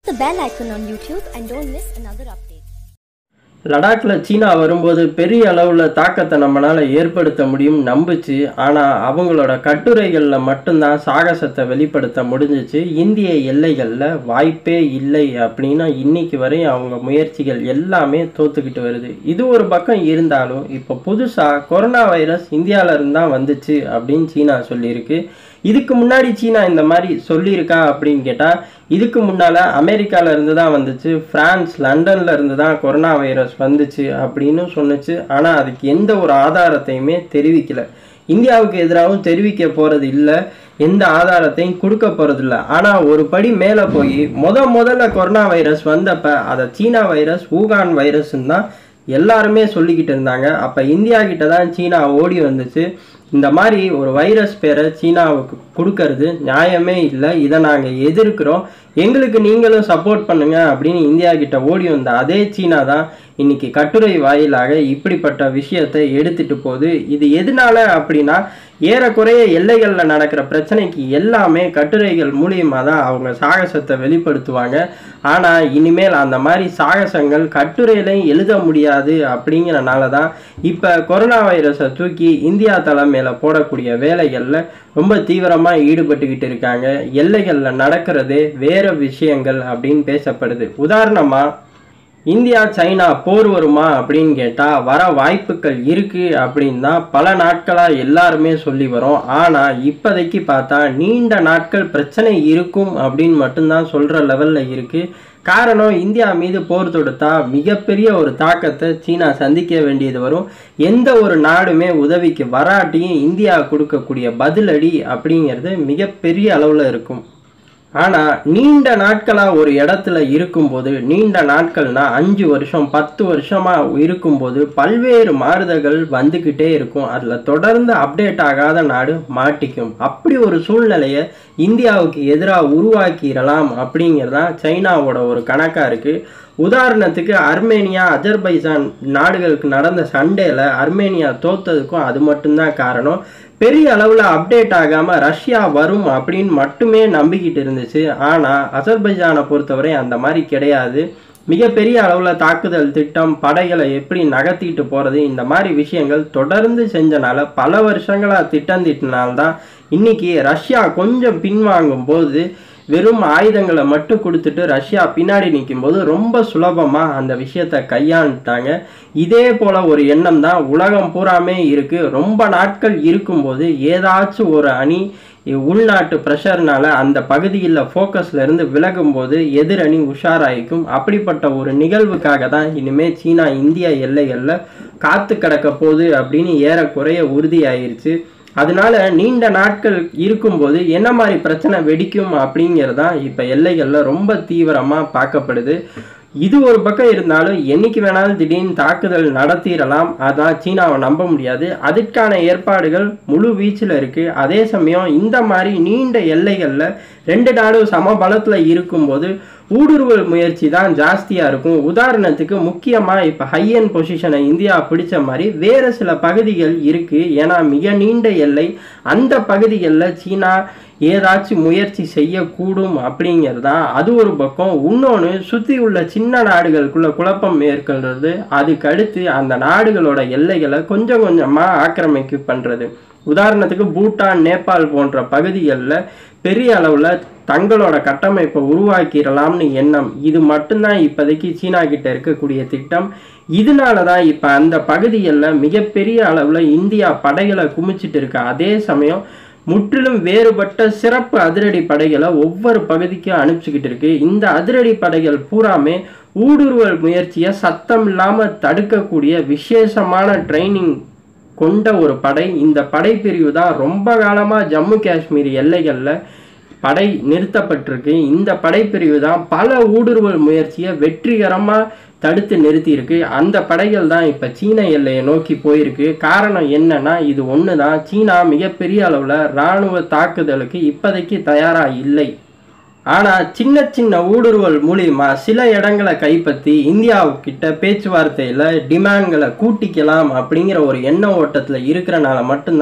the bell icon on YouTube and don't miss another update. லடாக்ல சீனா வரும்போது பெரிய அளவில் தாக்கத்தை நம்மளால் ஏற்படுத்த முடியும் நம்புச்சு ஆனால் அவங்களோட கட்டுரைகளில் மட்டும்தான் சாகசத்தை வெளிப்படுத்த முடிஞ்சிச்சு இந்திய எல்லைகளில் வாய்ப்பே இல்லை அப்படின்னா இன்னைக்கு வரையும் அவங்க முயற்சிகள் எல்லாமே தோத்துக்கிட்டு வருது இது ஒரு பக்கம் இருந்தாலும் இப்போ புதுசாக கொரோனா வைரஸ் இந்தியாவில இருந்து தான் வந்துச்சு அப்படின்னு சீனா சொல்லியிருக்கு இதுக்கு முன்னாடி சீனா இந்த மாதிரி சொல்லியிருக்கா அப்படின்னு கேட்டால் இதுக்கு முன்னால் அமெரிக்கால இருந்து தான் வந்துச்சு பிரான்ஸ் லண்டன்ல இருந்து தான் கொரோனா வைரஸ் வந்துச்சு அப்படின்னு சொன்னுச்சு ஆனால் அதுக்கு எந்த ஒரு ஆதாரத்தையுமே தெரிவிக்கல இந்தியாவுக்கு எதிராகவும் தெரிவிக்க போகிறது இல்லை எந்த ஆதாரத்தையும் கொடுக்க போகிறது இல்லை ஆனால் ஒரு படி மேலே போய் முத முதல்ல கொரோனா வைரஸ் வந்தப்ப அதை சீனா வைரஸ் ஊகான் வைரஸ்ன்னு தான் எல்லாருமே சொல்லிக்கிட்டு இருந்தாங்க அப்போ இந்தியா கிட்ட தான் சீனா ஓடி வந்துச்சு இந்த மாதிரி ஒரு வைரஸ் பேரை சீனாவுக்கு கொடுக்கறது நியாயமே இல்லை இதை நாங்கள் எதிர்க்கிறோம் எங்களுக்கு நீங்களும் சப்போர்ட் பண்ணுங்க அப்படின்னு இந்தியா கிட்ட ஓடி வந்த அதே சீனா தான் இன்னைக்கு கட்டுரை வாயிலாக இப்படிப்பட்ட விஷயத்தை எடுத்துட்டு போகுது இது எதனால அப்படின்னா ஏறக்குறைய எல்லைகளில் நடக்கிற பிரச்சனைக்கு எல்லாமே கட்டுரைகள் மூலியமாக தான் அவங்க சாகசத்தை வெளிப்படுத்துவாங்க ஆனால் இனிமேல் அந்த மாதிரி சாகசங்கள் கட்டுரையிலையும் எழுத முடியாது அப்படிங்கிறனால தான் இப்போ கொரோனா வைரஸை தூக்கி இந்தியா தலைமையில் போடக்கூடிய வேலைகளில் ரொம்ப தீவிரமாக ஈடுபட்டுக்கிட்டு இருக்காங்க எல்லைகளில் நடக்கிறதே வேற விஷயங்கள் அப்படின்னு பேசப்படுது உதாரணமாக இந்தியா சைனா போர் வருமா அப்படின்னு கேட்டால் வர வாய்ப்புகள் இருக்குது அப்படின்னு தான் பல நாட்களாக எல்லாருமே சொல்லி வரோம் ஆனால் இப்போதைக்கு பார்த்தா நீண்ட நாட்கள் பிரச்சனை இருக்கும் அப்படின்னு மட்டும்தான் சொல்கிற லெவலில் இருக்குது காரணம் இந்தியா மீது போர் தொடுத்தா மிகப்பெரிய ஒரு தாக்கத்தை சீனா சந்திக்க வேண்டியது வரும் எந்த ஒரு நாடுமே உதவிக்கு வராட்டியும் இந்தியா கொடுக்கக்கூடிய பதிலடி அப்படிங்கிறது மிகப்பெரிய அளவில் இருக்கும் ஆனால் நீண்ட நாட்களாக ஒரு இடத்துல இருக்கும்போது நீண்ட நாட்கள்னா அஞ்சு வருஷம் பத்து வருஷமாக இருக்கும்போது பல்வேறு மாறுதல்கள் வந்துக்கிட்டே இருக்கும் அதில் தொடர்ந்து அப்டேட் ஆகாத நாடு மாட்டிக்கும் அப்படி ஒரு சூழ்நிலையை இந்தியாவுக்கு எதிராக உருவாக்கிடலாம் அப்படிங்கிறதான் சைனாவோட ஒரு கணக்காக இருக்குது உதாரணத்துக்கு அர்மேனியா அஜர்பைஜான் நாடுகளுக்கு நடந்த சண்டையில் அர்மேனியா தோத்ததுக்கும் அது மட்டும்தான் காரணம் பெரிய அளவில் அப்டேட் ஆகாமல் ரஷ்யா வரும் அப்படின்னு மட்டுமே நம்பிக்கிட்டு இருந்துச்சு ஆனால் அசர்பைஜானை பொறுத்தவரை அந்த மாதிரி கிடையாது மிகப்பெரிய அளவில் தாக்குதல் திட்டம் படைகளை எப்படி நகர்த்திட்டு போகிறது இந்த மாதிரி விஷயங்கள் தொடர்ந்து செஞ்சனால பல வருஷங்களாக திட்டம் திட்டினால்தான் இன்னைக்கு ரஷ்யா கொஞ்சம் பின்வாங்கும் போது வெறும் ஆயுதங்களை மட்டும் கொடுத்துட்டு ரஷ்யா பின்னாடி நிற்கும்போது ரொம்ப சுலபமாக அந்த விஷயத்தை கையாண்டுட்டாங்க இதே போல் ஒரு எண்ணம் தான் உலகம் பூராமே இருக்குது ரொம்ப நாட்கள் இருக்கும்போது ஏதாச்சும் ஒரு அணி உள்நாட்டு ப்ரெஷர்னால அந்த பகுதியில் ஃபோக்கஸ்ல இருந்து விலகும்போது எதிரணி உஷாராயிக்கும் அப்படிப்பட்ட ஒரு நிகழ்வுக்காக தான் இனிமேல் சீனா இந்திய எல்லைகளில் காத்து கிடக்க போகுது அப்படின்னு ஏறக்குறைய உறுதியாயிருச்சு அதனால நீண்ட நாட்கள் இருக்கும்போது என்ன மாதிரி பிரச்சனை வெடிக்கும் அப்படிங்கிறது தான் இப்போ எல்லைகளில் ரொம்ப தீவிரமாக பார்க்கப்படுது இது ஒரு பக்கம் இருந்தாலும் என்னைக்கு வேணாலும் திடீர்னு தாக்குதல் நடத்திடலாம் அதான் சீனாவை நம்ப முடியாது அதுக்கான ஏற்பாடுகள் முழு வீச்சில் இருக்குது அதே சமயம் இந்த மாதிரி நீண்ட எல்லைகளில் ரெண்டு நாடும் சமபலத்தில் இருக்கும்போது ஊடுருவல் முயற்சி தான் ஜாஸ்தியாக இருக்கும் உதாரணத்துக்கு முக்கியமாக இப்போ ஹையன் பொசிஷனை இந்தியா பிடிச்ச மாதிரி வேறு சில பகுதிகள் இருக்குது ஏன்னா மிக நீண்ட எல்லை அந்த பகுதிகளில் சீனா ஏதாச்சும் முயற்சி செய்யக்கூடும் அப்படிங்கிறது தான் அது ஒரு பக்கம் இன்னொன்று சுற்றி உள்ள சின்ன நாடுகளுக்குள்ள குழப்பம் மேற்கொள்றது அதுக்கு அடுத்து அந்த நாடுகளோட எல்லைகளை கொஞ்சம் கொஞ்சமாக ஆக்கிரமிப்பு பண்ணுறது உதாரணத்துக்கு பூட்டான் நேபாள் போன்ற பகுதிகளில் பெரிய அளவில் தங்களோட கட்டமைப்பை உருவாக்கிடலாம்னு எண்ணம் இது மட்டும்தான் இப்போதைக்கு சீனா கிட்ட இருக்கக்கூடிய திட்டம் இதனால தான் இப்போ அந்த பகுதிகளில் மிகப்பெரிய அளவில் இந்தியா படைகளை குமிச்சிட்டு இருக்கு அதே சமயம் முற்றிலும் வேறுபட்ட சிறப்பு அதிரடி படைகளை ஒவ்வொரு பகுதிக்கும் அனுப்பிச்சிக்கிட்டு இருக்கு இந்த அதிரடி படைகள் பூராமே ஊடுருவல் முயற்சியை சத்தம் இல்லாமல் தடுக்கக்கூடிய விசேஷமான ட்ரைனிங் கொண்ட ஒரு படை இந்த படைப்பிரிவு தான் ரொம்ப காலமாக ஜம்மு காஷ்மீர் எல்லைகளில் படை நிறுத்தப்பட்டிருக்கு இந்த படைப்பிரிவு தான் பல ஊடுருவல் முயற்சியை வெற்றிகரமாக தடுத்து நிறுத்தியிருக்கு அந்த படைகள் தான் இப்போ சீன எல்லையை நோக்கி போயிருக்கு காரணம் என்னன்னா இது ஒன்று தான் சீனா மிகப்பெரிய அளவில் இராணுவ தாக்குதலுக்கு இப்போதைக்கு தயாராக இல்லை ஆனால் சின்ன சின்ன ஊடுருவல் மூலியமா சில இடங்களை கைப்பற்றி இந்தியாவுக்கிட்ட பேச்சுவார்த்தையில் டிமாண்ட்களை கூட்டிக்கலாம் அப்படிங்கிற ஒரு எண்ண ஓட்டத்தில் இருக்கிறனால மட்டும்தான்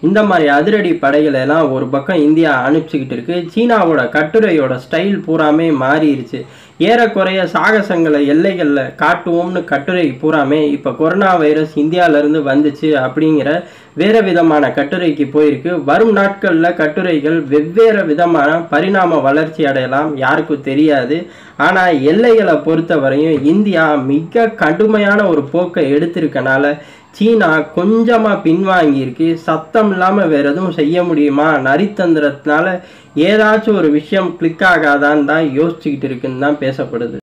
இந்த மாதிரி அதிரடி படைகளை எல்லாம் ஒரு பக்கம் இந்தியா அனுப்பிச்சிக்கிட்டு இருக்கு சீனாவோட கட்டுரையோட ஸ்டைல் பூராமே மாறிடுச்சு ஏறக்குறைய சாகசங்களை எல்லைகளில் காட்டுவோம்னு கட்டுரை பூராமே இப்போ கொரோனா வைரஸ் இந்தியாவிலேருந்து வந்துச்சு அப்படிங்கிற வேறு விதமான கட்டுரைக்கு போயிருக்கு வரும் நாட்களில் கட்டுரைகள் வெவ்வேறு விதமான பரிணாம வளர்ச்சி அடையலாம் யாருக்கும் தெரியாது ஆனால் எல்லைகளை பொறுத்தவரையும் இந்தியா மிக கடுமையான ஒரு போக்கை எடுத்திருக்கனால சீனா கொஞ்சமாக பின்வாங்கியிருக்கு சத்தம் இல்லாமல் வேறு எதுவும் செய்ய முடியுமா நரித்தந்திரத்தினால ஏதாச்சும் ஒரு விஷயம் கிளிக் ஆகாதான்னு தான் யோசிச்சுக்கிட்டு இருக்குன்னு தான் பேசப்படுது